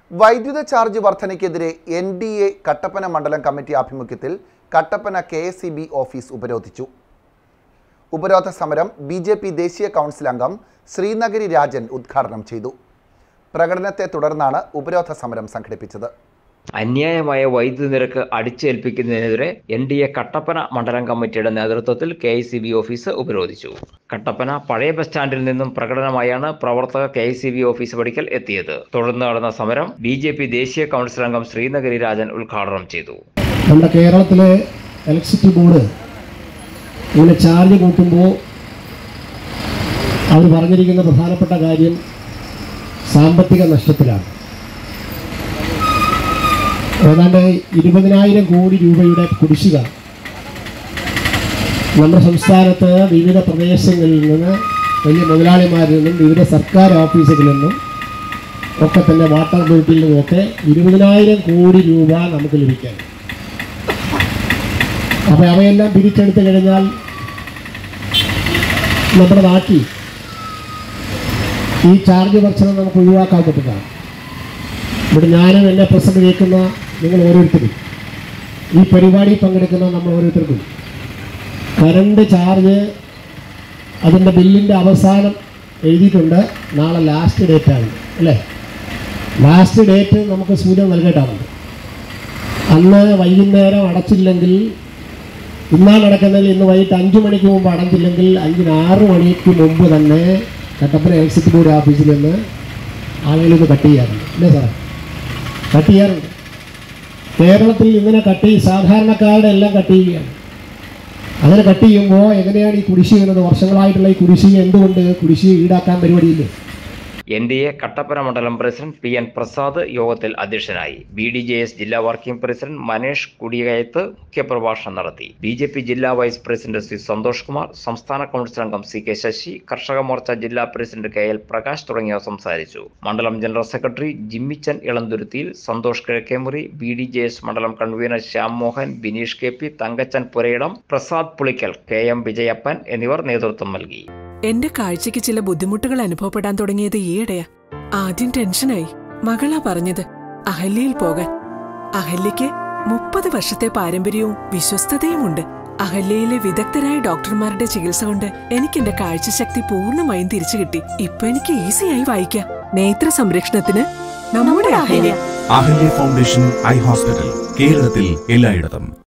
വൈദ്യുത ചാർജ് വർധനയ്ക്കെതിരെ N D A Kattappana മണ്ഡലം കമ്മിറ്റി ആഭിമുഖ്യത്തിൽ Kattappana K S C B office ഉപരോധിച്ചു ഉപരോധ സമരം ബി ജെ പി ദേശീയ കൗൺസിൽ അംഗം ശ്രീനഗരി രാജൻ ഉദ്ഘാടനം ചെയ്തു പ്രകടനത്തെ തുടർന്നാണ് ഉപരോധ സമരം സംഘടിപ്പിച്ചത് അന്യായമായ വൈദ്യുതി നിരക്ക് അടിച്ചേൽപ്പിക്കുന്നതിനെതിരെ എൻ ഡി എ കട്ടപ്പന മണ്ഡലം കമ്മിറ്റിയുടെ നേതൃത്വത്തിൽ K I C B office ഉപരോധിച്ചു കട്ടപ്പന പഴയ ബസ് സ്റ്റാൻഡിൽ നിന്നും പ്രകടനമായാണ് പ്രവർത്തകർ K I C B office പഠിക്കൽ എത്തിയത് തുടർന്ന് നടന്ന സമരം ബി ജെ പി ദേശീയ കൗൺസിൽ അംഗം ശ്രീനഗരി രാജൻ ഉദ്ഘാടനം ചെയ്തു നമ്മുടെ കേരളത്തിലെ ഇലക്ട്രിസിറ്റി ബോർഡ് ഇങ്ങനെ ചാർജ് കൂട്ടുമ്പോൾ അവർ പറഞ്ഞിരിക്കുന്ന പ്രധാനപ്പെട്ട കാര്യം സാമ്പത്തിക നഷ്ടത്തിലാണ് ഏതാണ്ട് ഇരുപതിനായിരം കോടി രൂപയുടെ കുടിശ്ശിക നമ്മുടെ സംസ്ഥാനത്ത് വിവിധ പ്രദേശങ്ങളിൽ നിന്ന് വലിയ മുതലാളിമാരിൽ നിന്നും വിവിധ സർക്കാർ ഓഫീസുകളിൽ നിന്നും ഒക്കെ തന്നെ വാട്ടർ അതോറിറ്റിയിൽ നിന്നുമൊക്കെ ഇരുപതിനായിരം കോടി രൂപ നമുക്ക് ലഭിക്കാൻ അപ്പോൾ അവയെല്ലാം പിരിച്ചെടുത്ത് കഴിഞ്ഞാൽ നമ്മുടെ നാട്ടിൽ ഈ ചാർജ് വർധന നമുക്ക് ഒഴിവാക്കാൻ പറ്റുന്നതാണ് ഇവിടെ ഞാനും എന്നെ പ്രസന്റ് കേൾക്കുന്ന നിങ്ങൾ ഓരോരുത്തരും ഈ പരിപാടിയിൽ പങ്കെടുക്കുന്ന നമ്മൾ ഓരോരുത്തർക്കും കറണ്ട് ചാർജ് അതിൻ്റെ ബില്ലിൻ്റെ അവസാനം എഴുതിയിട്ടുണ്ട് നാളെ ലാസ്റ്റ് ഡേറ്റ് ആണ് അല്ലേ ലാസ്റ്റ് ഡേറ്റ് നമുക്ക് സൂചന നൽകേണ്ടതുണ്ട് അന്ന് വൈകുന്നേരം അടച്ചില്ലെങ്കിൽ ഇന്നാണ് നടക്കുന്നതിൽ ഇന്ന് വൈകിട്ട് അഞ്ച് മണിക്ക് മുമ്പ് അടച്ചില്ലെങ്കിൽ അഞ്ചിന് ആറ് മണിക്ക് മുമ്പ് തന്നെ കട്ടപ്പന എക്സിറ്റ് ബോർഡ് ഓഫീസിൽ നിന്ന് ആളുകൾ ഇത് കട്ട് ചെയ്യാറുണ്ട് അല്ലേ സാറേ കട്ട് ചെയ്യാറുണ്ട് കേരളത്തിൽ ഇങ്ങനെ കട്ട് ചെയ്യും സാധാരണക്കാരുടെ എല്ലാം കട്ട് ചെയ്യുകയാണ് അങ്ങനെ കട്ട് ചെയ്യുമ്പോൾ എങ്ങനെയാണ് ഈ കുടിശ്ശിക എന്നത് വർഷങ്ങളായിട്ടുള്ള ഈ കുടിശ്ശിക എന്തുകൊണ്ട് കുടിശ്ശിക ഈടാക്കാൻ പരിപാടിയില്ലേ എൻ ഡി എ കട്ടപ്പന മണ്ഡലം പ്രസിഡന്റ് പി എൻ പ്രസാദ് യോഗത്തിൽ അധ്യക്ഷനായി ബി ഡി ജെ എസ് ജില്ലാ വർക്കിംഗ് പ്രസിഡന്റ് മനേഷ് കുടിയകയത്ത് മുഖ്യപ്രഭാഷണം നടത്തി ബി ജെ പി ജില്ലാ vice president C Santhosh Kumar സംസ്ഥാന കൗൺസിൽ അംഗം സി കെ ശശി കർഷക മോർച്ച ജില്ലാ പ്രസിഡന്റ് കെ എൽ പ്രകാശ് തുടങ്ങിയവർ സംസാരിച്ചു മണ്ഡലം ജനറൽ സെക്രട്ടറി ജിമ്മിച്ചൻ ഇളന്തുരുത്തിയിൽ Santhosh Kizhakkemuri B D J S മണ്ഡലം convener Shyam Mohan Bineesh K P Thankachan Purayidam Prasad Pulickal K M Vijayappan എന്നിവർ നേതൃത്വം നൽകി എന്റെ കാഴ്ചയ്ക്ക് ചില ബുദ്ധിമുട്ടുകൾ അനുഭവപ്പെടാൻ തുടങ്ങിയത് ഈയിടെയാ ആദ്യം ടെൻഷനായി മകളാ പറഞ്ഞത് അഹല്യയിൽ പോകാൻ അഹല്യയ്ക്ക് മുപ്പത് വർഷത്തെ പാരമ്പര്യവും വിശ്വസ്തതയുമുണ്ട് അഹല്യയിലെ വിദഗ്ധരായ ഡോക്ടർമാരുടെ ചികിത്സ കൊണ്ട് എനിക്ക് എന്റെ കാഴ്ചശക്തി പൂർണ്ണമായും തിരിച്ചു കിട്ടി ഇപ്പൊ എനിക്ക് ഈസിയായി വായിക്കാം നേത്ര സംരക്ഷണത്തിന് നമ്മുടെ Ahalya Ahalya foundation eye hospital കേരളത്തിൽ എല്ലായിടത്തും